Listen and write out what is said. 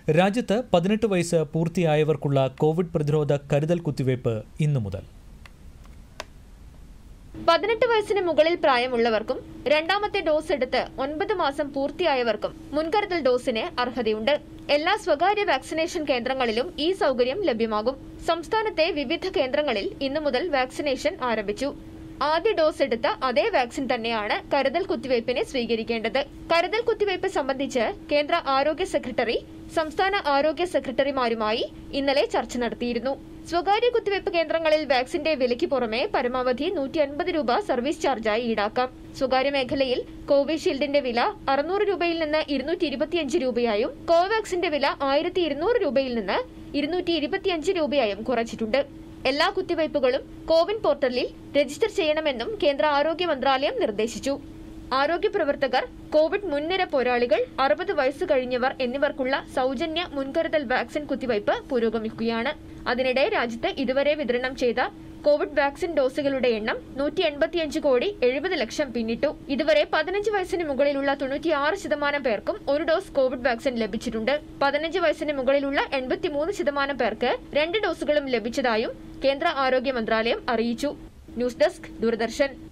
രാജ്യത്ത് പതിനെട്ട് വയസ്സ് പൂർത്തിയായവർക്കുള്ള കോവിഡ് പ്രതിരോധ കരുതൽ കുത്തിവയ്പ് ഇന്നു മുതൽ പതിനെട്ട് വയസ്സിന് മുകളിൽ പ്രായമുള്ളവർക്കും രണ്ടാമത്തെ ഡോസ് എടുത്ത് ഒൻപത് മാസം പൂർത്തിയായവർക്കും മുൻകരുതൽ ഡോസിന് അർഹതയുണ്ട് എല്ലാ സ്വകാര്യ വാക്സിനേഷൻ കേന്ദ്രങ്ങളിലും ഈ സൗകര്യം ലഭ്യമാകും സംസ്ഥാനത്തെ വിവിധ കേന്ദ്രങ്ങളിൽ ഇന്നു മുതൽ വാക്സിനേഷൻ ആരംഭിച്ചു ആദ്യ ഡോസ് എടുത്ത അതേ വാക്സിൻ തന്നെയാണ് കരുതൽ കുത്തിവയ്പ്പിന് സ്വീകരിക്കേണ്ടത് കരുതൽ കുത്തിവയ്പ് സംബന്ധിച്ച് കേന്ദ്ര ആരോഗ്യ സെക്രട്ടറി സംസ്ഥാന ആരോഗ്യ സെക്രട്ടറിമാരുമായി ഇന്നലെ ചർച്ച നടത്തിയിരുന്നു സ്വകാര്യ കുത്തിവയ്പ് കേന്ദ്രങ്ങളിൽ വാക്സിന്റെ വിലയ്ക്ക് പുറമെ പരമാവധി നൂറ്റി അൻപത് രൂപ സർവീസ് ചാർജായി ഈടാക്കാം സ്വകാര്യ മേഖലയിൽ കോവിഷീൽഡിന്റെ വില അറുന്നൂറ് രൂപയിൽ നിന്ന് ഇരുന്നൂറ്റി ഇരുപത്തിയഞ്ച് രൂപയായും കോവാക്സിന്റെ വില ആയിരത്തി ഇരുന്നൂറ് രൂപയിൽ നിന്ന് ഇരുന്നൂറ്റി ഇരുപത്തിയഞ്ച് രൂപയായും കുറച്ചിട്ടുണ്ട് എല്ലാ കുത്തിവയ്പുകളും കോവിൻ പോർട്ടലിൽ രജിസ്റ്റർ ചെയ്യണമെന്നും കേന്ദ്ര ആരോഗ്യ മന്ത്രാലയം നിർദ്ദേശിച്ചു ആരോഗ്യ പ്രവർത്തകർ കോവിഡ് മുൻനിര പോരാളികൾ അറുപത് വയസ്സ് കഴിഞ്ഞവർ എന്നിവർക്കുള്ള സൗജന്യ മുൻകരുതൽ വാക്സിൻ കുത്തിവയ്പ് പുരോഗമിക്കുകയാണ് അതിനിടെ രാജ്യത്ത് ഇതുവരെ വിതരണം ചെയ്ത കോവിഡ് വാക്സിൻ ഡോസുകളുടെ എണ്ണം നൂറ്റി എൺപത്തിയഞ്ച് കോടി എഴുപത് ലക്ഷം പിന്നിട്ടു ഇതുവരെ പതിനഞ്ച് വയസ്സിന് മുകളിലുള്ള തൊണ്ണൂറ്റിയാറ് ശതമാനം പേർക്കും ഒരു ഡോസ് കോവിഡ് വാക്സിൻ ലഭിച്ചിട്ടുണ്ട് പതിനഞ്ച് വയസ്സിന് മുകളിലുള്ള എൺപത്തിമൂന്ന് ശതമാനം പേർക്ക് രണ്ട് ഡോസുകളും ലഭിച്ചതായും കേന്ദ്ര ആരോഗ്യ മന്ത്രാലയം അറിയിച്ചു ന്യൂസ് ഡെസ്ക് ദൂരദർശൻ